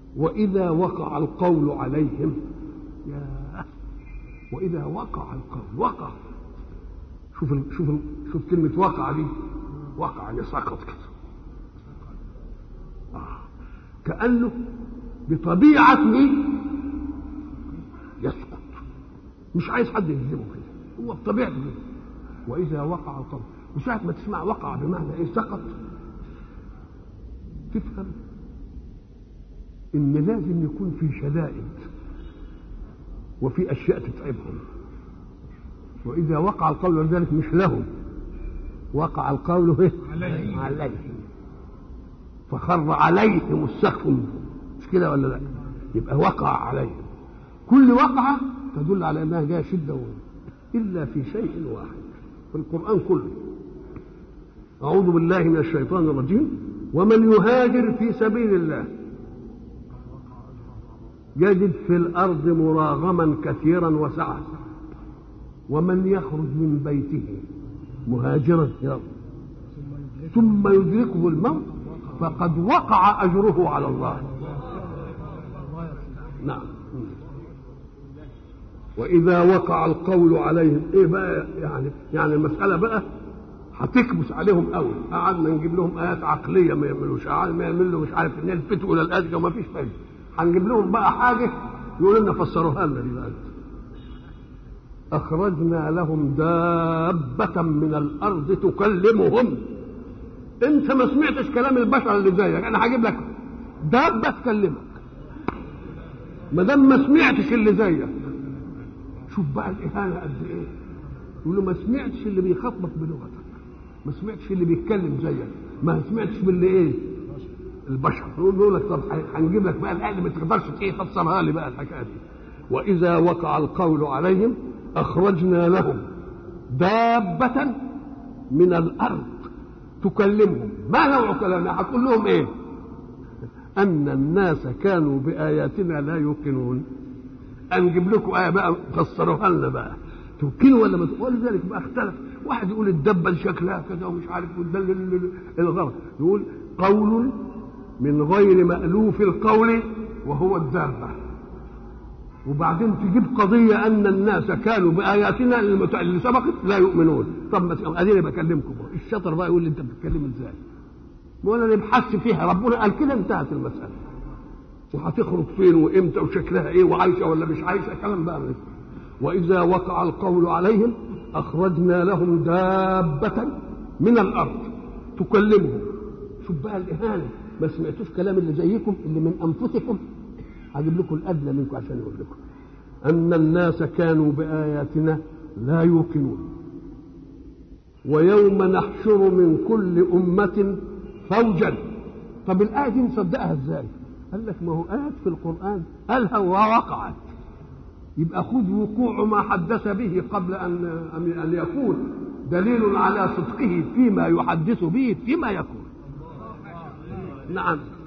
وإذا وقع القول عليهم يا وإذا وقع القول وقع شوف ال شوف ال شوف كلمة وقع دي وقع يعني سقط كده آه. كأنه بطبيعته يسقط مش عايز حد يجذبه كده هو بطبيعته كده وإذا وقع القول وساعة ما تسمع وقع بمعنى إيه سقط تفهم إن لازم يكون في شدائد وفي أشياء تتعبهم وإذا وقع القول ولذلك مش لهم وقع القول إيه؟ عليهم. عليهم فخر عليهم السقف مش كده ولا لا يبقى وقع عليهم كل وقعة تدل على أنها جاية شدة و... إلا في شيء واحد في القرآن كله أعوذ بالله من الشيطان الرجيم ومن يهاجر في سبيل الله يجد في الأرض مراغما كثيرا وسعة ومن يخرج من بيته مهاجرا إلى الله ثم يدركه الموت فقد وقع أجره على الله نعم وإذا وقع القول عليهم إيه بقى يعني يعني المسألة بقى هتكبس عليهم قوي قعدنا نجيب لهم آيات عقلية ما يعملوش قعد ما يعملوا مش عارف نلفتوا إلى الأدجى وما فيش فايدة هنجيب لهم بقى حاجة يقول لنا فسروها لنا دي بقى أخرجنا لهم دابة من الأرض تكلمهم أنت ما سمعتش كلام البشر اللي زيك أنا هجيب لك دابة تكلمك ما دام ما سمعتش اللي زيك شوف بقى الإهانة قد إيه يقول له ما سمعتش اللي بيخاطبك بلغتك ما سمعتش اللي بيتكلم زيك ما سمعتش باللي إيه البشر يقول لك طب هنجيب لك بقى الآية اللي ما تقدرش إيه تفسرها لي بقى الحكاية دي وإذا وقع القول عليهم أخرجنا لهم دابة من الأرض تكلمهم ما نوع كلامها هتقول لهم إيه أن الناس كانوا بآياتنا لا يوقنون أنجيب لكم آية بقى فسروها لنا بقى توكلوا ولا ما ولذلك بقى اختلف واحد يقول الدبة شكلها كذا ومش عارف وده الغرض يقول قول من غير مألوف القول وهو الدابة وبعدين تجيب قضية أن الناس كانوا بآياتنا اللي سبقت لا يؤمنون طب ما أديني بكلمكم الشطر بقى يقول لي أنت بتتكلم إزاي وأنا نبحث فيها ربنا قال كده انتهت المسألة وهتخرج فين وامتى وشكلها ايه وعايشه ولا مش عايشه كلام بقى من واذا وقع القول عليهم اخرجنا لهم دابه من الارض تكلمهم شوف بقى الاهانه ما سمعتوش كلام اللي زيكم اللي من انفسكم هجيب لكم الادنى منكم عشان يقول لكم ان الناس كانوا باياتنا لا يوقنون ويوم نحشر من كل امه فوجا طب الايه دي نصدقها ازاي قال لك ما هو آيات في القرآن قالها ووقعت يبقى خذ وقوع ما حدث به قبل أن أن يكون دليل على صدقه فيما يحدث به فيما يكون نعم